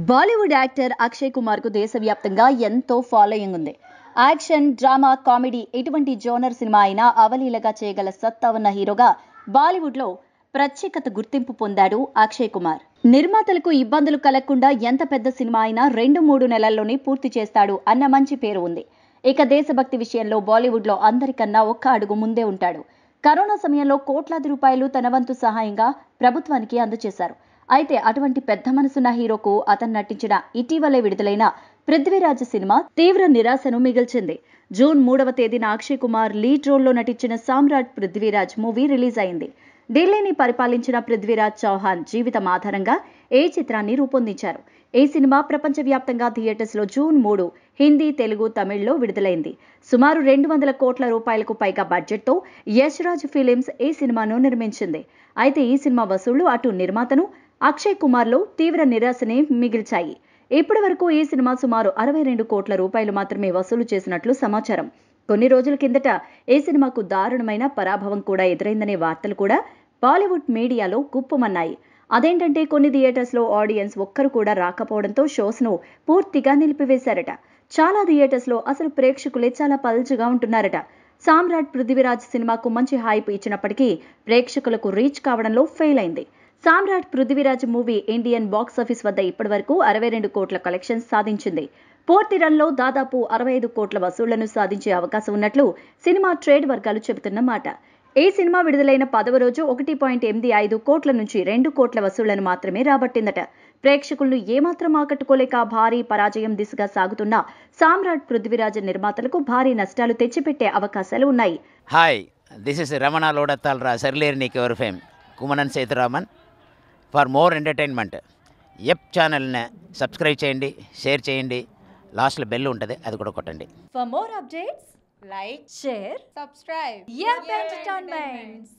Bollywood actor Akshay Kumar కు దేశవ్యాప్తంగా ఎంతో ఫాలోయింగ్ ఉంది యాక్షన్ డ్రామా కామెడీ ఎటువంటి జోనర్ సినిమా అయినా అవలీలగా చేయగల సత్తా ఉన్న హీరోగా బాలీవుడ్ లో ప్రత్యేకత గుర్తింపు పొందాడు అక్షయ్ కుమార్ నిర్మాతలకు ఇబ్బందులు కలగకుండా ఎంత పెద్ద సినిమా అయినా రెండు మూడు నెలల్లోనే పూర్తి చేస్తాడు అన్న మంచి పేరు ఉంది ఇక దేశభక్తి విషయంలో బాలీవుడ్ లో అందరికన్నా ఒక్క అడుగు ముందే ఉంటాడు కరోనా సమయంలో కోట్లాది రూపాయలు తన వంతు సహాయంగా ప్రభుత్వానికి అందజేశారు అయితే అటువంటి పెద్ద మనసున్న హీరోకు అతను నటించిన ఇటీవలే విడుదలైన పృథ్వీరాజ్ సినిమా తీవ్ర నిరాశను మిగిల్చింది జూన్ మూడవ తేదీన అక్షయ్ కుమార్ లీడ్ రోల్లో నటించిన సామ్రాట్ పృథ్వీరాజ్ మూవీ రిలీజ్ అయింది ఢిల్లీని పరిపాలించిన పృథ్వీరాజ్ చౌహాన్ జీవితం ఆధారంగా ఈ చిత్రాన్ని రూపొందించారు ఈ సినిమా ప్రపంచవ్యాప్తంగా థియేటర్స్ లో జూన్ మూడు హిందీ తెలుగు తమిళ్లో విడుదలైంది సుమారు రెండు వందల కోట్ల రూపాయలకు పైగా బడ్జెట్తో యశ్ రాజ్ ఫిలిమ్స్ ఈ సినిమాను నిర్మించింది అయితే ఈ సినిమా వసూళ్లు అటు నిర్మాతను అక్షయ్ కుమార్లో తీవ్ర నిరాశని మిగిల్చాయి ఇప్పటి వరకు ఈ సినిమా సుమారు అరవై రెండు కోట్ల రూపాయలు మాత్రమే వసూలు చేసినట్లు సమాచారం కొన్ని రోజుల కిందట ఈ సినిమాకు దారుణమైన పరాభవం కూడా ఎదురైందనే వార్తలు కూడా బాలీవుడ్ మీడియాలో గుప్పమన్నాయి అదేంటంటే కొన్ని థియేటర్స్ లో ఆడియన్స్ ఒక్కరు కూడా రాకపోవడంతో షోస్ ను పూర్తిగా నిలిపివేశారట చాలా థియేటర్స్ లో అసలు ప్రేక్షకులే చాలా పల్చుగా ఉంటున్నారట సామ్రాట్ పృథ్వీరాజ్ సినిమాకు మంచి హైప్ ఇచ్చినప్పటికీ ప్రేక్షకులకు రీచ్ కావడంలో ఫెయిల్ అయింది Samrat Prithviraj movie Indian box office వద్ద ఇప్పటివరకు అరవై రెండు కోట్ల కలెక్షన్స్ సాధించింది పూర్తి రన్లో దాదాపు అరవై ఐదు కోట్ల వసూళ్లను సాధించే అవకాశం ఉన్నట్లు సినిమా ట్రేడ్ వర్గాలు చెబుతున్నమాట ఈ సినిమా విడుదలైన పదవ రోజు ఒకటి పాయింట్ ఎనిమిది ఐదు కోట్ల నుంచి రెండు కోట్ల వసూళ్లను మాత్రమే రాబట్టిందట ప్రేక్షకులను ఏమాత్రం ఆకట్టుకోలేక భారీ పరాజయం దిశగా సాగుతున్న సామ్రాట్ పృథ్వీరాజ్ నిర్మాతలకు భారీ నష్టాలు తెచ్చిపెట్టే అవకాశాలు ఉన్నాయి హాయ్ దిస్ ఇస్ రమణ లోడత్తాల్రా సర్లేరు నీకు ఎవరు fame Kumanan Sethuraman for more entertainment ఎప్ ఛానల్ని సబ్స్క్రైబ్ చేయండి షేర్ చేయండి లాస్ట్లో బెల్ ఉంటుంది అది కూడా కొట్టండి For more updates, like, share, subscribe. Yep Entertainment.